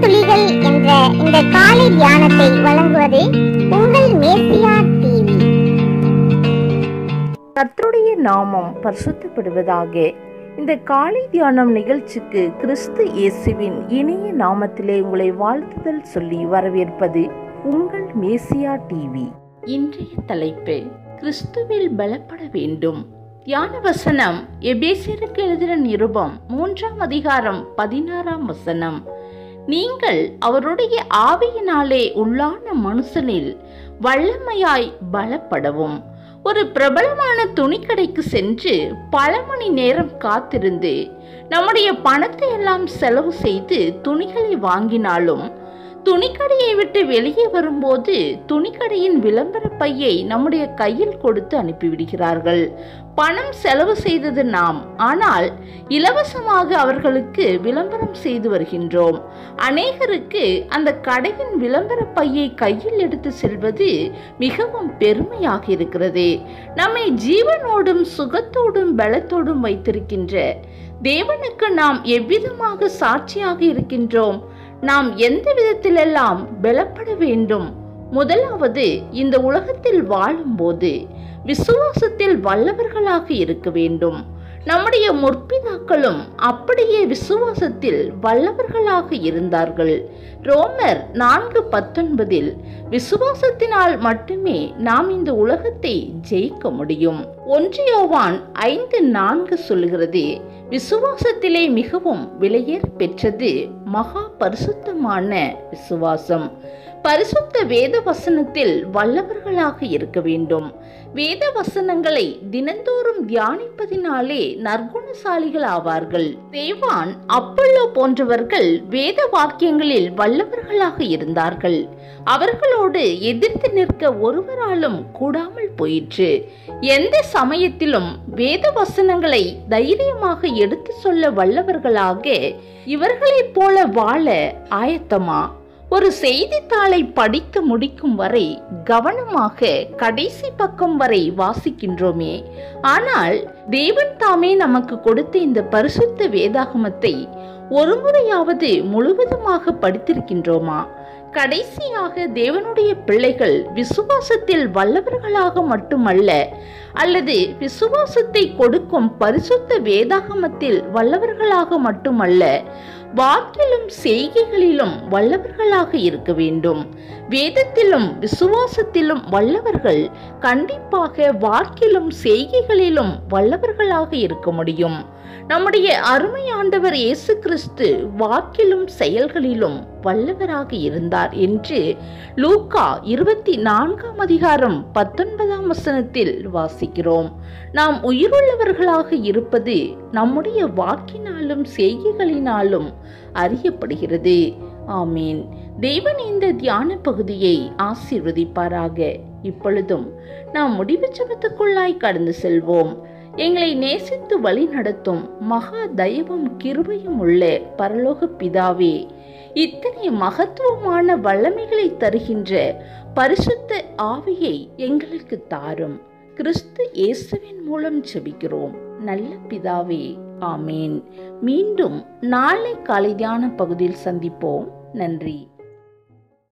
துளிகள் என்ற இந்த காலை தியானத்தை வழங்குவது உங்கள் மேசியா டிவி கர்த்தருடைய நாமம் பரிசுத்தப்படுவதாக இந்த காலை தியானம் நிகழ்ச்சிக்கு கிறிஸ்து இயேசுவின் இனிய நாமத்திலே உங்களை வாழ்த்துதல் சொல்லி வரவேற்பது உங்கள் மேசியா டிவி இன்றைய தலைப்பு கிறிஸ்துவில் பலப்பட வேண்டும் தியான வசனம் எபேசியருக்கு எழுதின நிருபம் மூன்றாம் அதிகாரம் பதினாறாம் வசனம் நீங்கள் அவருடைய ஆவியினாலே உள்ளான மனுஷனில் வல்லமையாய் பலப்படவும் ஒரு பிரபலமான துணிக்கடைக்கு சென்று பல மணி நேரம் காத்திருந்து நம்முடைய பணத்தை எல்லாம் செலவு செய்து துணிகளை வாங்கினாலும் துணிக்கடையை விட்டு வெளியே வரும்போது துணிக்கடையின் விளம்பர பையை நம்முடைய கையில் கொடுத்து அனுப்பிவிடுகிறார்கள் பணம் செலவு செய்தது நாம் ஆனால் இலவசமாக அவர்களுக்கு விளம்பரம் செய்து வருகின்றோம் அநேகருக்கு அந்த கடையின் விளம்பர பையை கையில் எடுத்து செல்வது மிகவும் பெருமையாக இருக்கிறது நம்மை ஜீவனோடும் சுகத்தோடும் பலத்தோடும் வைத்திருக்கின்ற தேவனுக்கு நாம் எவ்விதமாக சாட்சியாக இருக்கின்றோம் நாம் எந்த விதத்திலெல்லாம் பலப்பட வேண்டும் முதலாவது இந்த உலகத்தில் வாழும்போது விசுவாசத்தில் வல்லவர்களாக இருக்க வேண்டும் நம்முடைய முற்பிதாக்களும் அப்படியே விசுவாசத்தில் வல்லவர்களாக இருந்தார்கள் ரோமர் நான்கு பத்தொன்பதில் விசுவாசத்தினால் மட்டுமே நாம் இந்த உலகத்தை ஜெயிக்க முடியும் ஒன்றியோவான் ஐந்து நான்கு சொல்கிறது விசுவாசத்திலே மிகவும் விலையேற பெற்றது மகா பரிசுத்தமான விசுவாசம் பரிசுத்த வேத வசனத்தில் வல்லவர்களாக இருக்க வேண்டும் வேத வசனங்களை தினந்தோறும் தியானிப்பதினாலே நற்குணசாலிகள் ஆவார்கள் தேவான் அப்பல்லோ போன்றவர்கள் வேத வாக்கியங்களில் வல்லவர்களாக இருந்தார்கள் அவர்களோடு எதிர்த்து நிற்க ஒருவராலும் கூடாமல் போயிற்று எந்த சமயத்திலும் வேத வசனங்களை தைரியமாக எடுத்து சொல்ல வல்லவர்களாக இவர்களைப் போல வாழ ஆயத்தமா ஒரு செய்தித்தாளை படித்து முடிக்கும் வரை கவனமாக கடைசி பக்கம் வரை வாசிக்கின்றோமே ஆனால் தேவன் தாமே நமக்கு கொடுத்த இந்த பரிசுத்த வேதாகமத்தை ஒரு முறையாவது முழுவதுமாக படித்திருக்கின்றோமா கடைசியாக தேவனுடைய பிள்ளைகள் விசுவாசத்தில் வல்லவர்களாக மட்டுமல்ல அல்லது விசுவாசத்தை கொடுக்கும் பரிசுத்த வேதாகமத்தில் வல்லவர்களாக மட்டுமல்ல வாக்கிலும் செய்கைகளிலும் வல்லவர்களாக இருக்க வேண்டும் வேதத்திலும் விசுவாசத்திலும் வல்லவர்கள் கண்டிப்பாக வாக்கிலும் செய்கைகளிலும் வல்லவர்களாக இருக்க முடியும் நம்முடைய அருமை ஆண்டவர் இயேசு கிறிஸ்து வாக்கிலும் செயல்களிலும் வல்லவராக இருந்தார் என்று லூக்கா இருபத்தி நான்காம் அதிகாரம் பத்தொன்பதாம் வசனத்தில் வாசிக்கிறோம் நாம் உயிருள்ளவர்களாக இருப்பது நம்முடைய வாக்கினாலும் செய்கைகளினாலும் அறியப்படுகிறது ஆமீன் தேவன் இந்த தியான பகுதியை ஆசீர்வதிப்பாராக இப்பொழுதும் நாம் முடிவு ஜபத்துக்குள்ளாய் கடந்து செல்வோம் எங்களை நேசித்து வழி நடத்தும் மகா தயவும் கிருபையும் உள்ள பரலோக பிதாவே இத்தனை மகத்துவமான வல்லமைகளை தருகின்ற பரிசுத்த ஆவியை எங்களுக்கு தாரும் கிறிஸ்து இயேசுவின் மூலம் ஜெபிக்கிறோம் நல்ல பிதாவே ஆமேன் மீண்டும் நாளை காலை தியான பகுதியில் சந்திப்போம் நன்றி